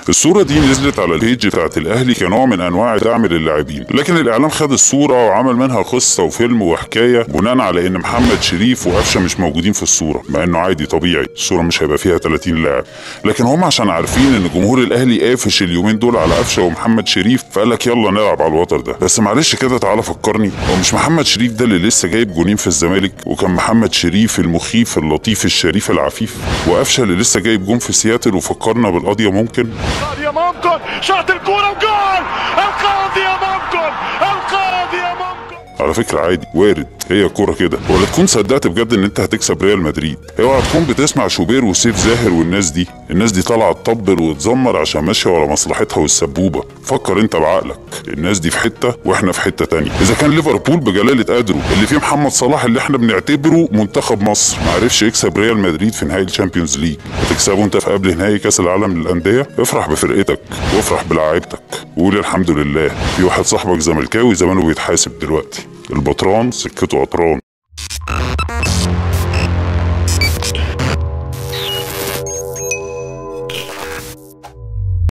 الصورة دي نزلت على البيج بتاعت الأهلي كنوع من أنواع دعم للاعبين لكن الإعلام خد الصورة وعمل منها قصة وفيلم وحكاية بناء على إن محمد شريف وقفشة مش موجودين في الصورة مع إنه عادي طبيعي الصورة مش هيبقى فيها 30 لاعب لكن هم عشان عارفين إن جمهور الأهلي قافش اليومين دول على قفشة ومحمد شريف فقال لك يلا نلعب على الوتر ده بس معلش كده تعالى فكرني هو مش محمد شريف ده اللي لسه جايب جونين في الزمالك وكان محمد شريف المخيف اللطيف الشريف العفيف وقفشة اللي لسه جايب جون في سياتل وفكرنا بالقضية ممكن القاضية ممكن شاط الكورة وجول القاضية ممكن القاضية ممكن على فكرة عادي وارد هي الكورة كده ولا تكون صدقت بجد ان انت هتكسب ريال مدريد اوعى تكون بتسمع شوبير وسيف زاهر والناس دي الناس دي طالعة تطبل وتزمر عشان ماشية ورا مصلحتها والسبوبة فكر انت بعقلك الناس دي في حتة واحنا في حتة تانية اذا كان ليفربول بجلالة قدره اللي فيه محمد صلاح اللي احنا بنعتبره منتخب مصر معرفش يكسب ريال مدريد في نهائي الشامبيونز ليج هتكسبه انت في قبل نهائي كاس العالم للاندية افرح بفرقتك وافرح بلاعيبتك وقول الحمد لله في واحد صاحبك زملكاوي زمانه بيتحاسب دلوقتي البطران سكته قطران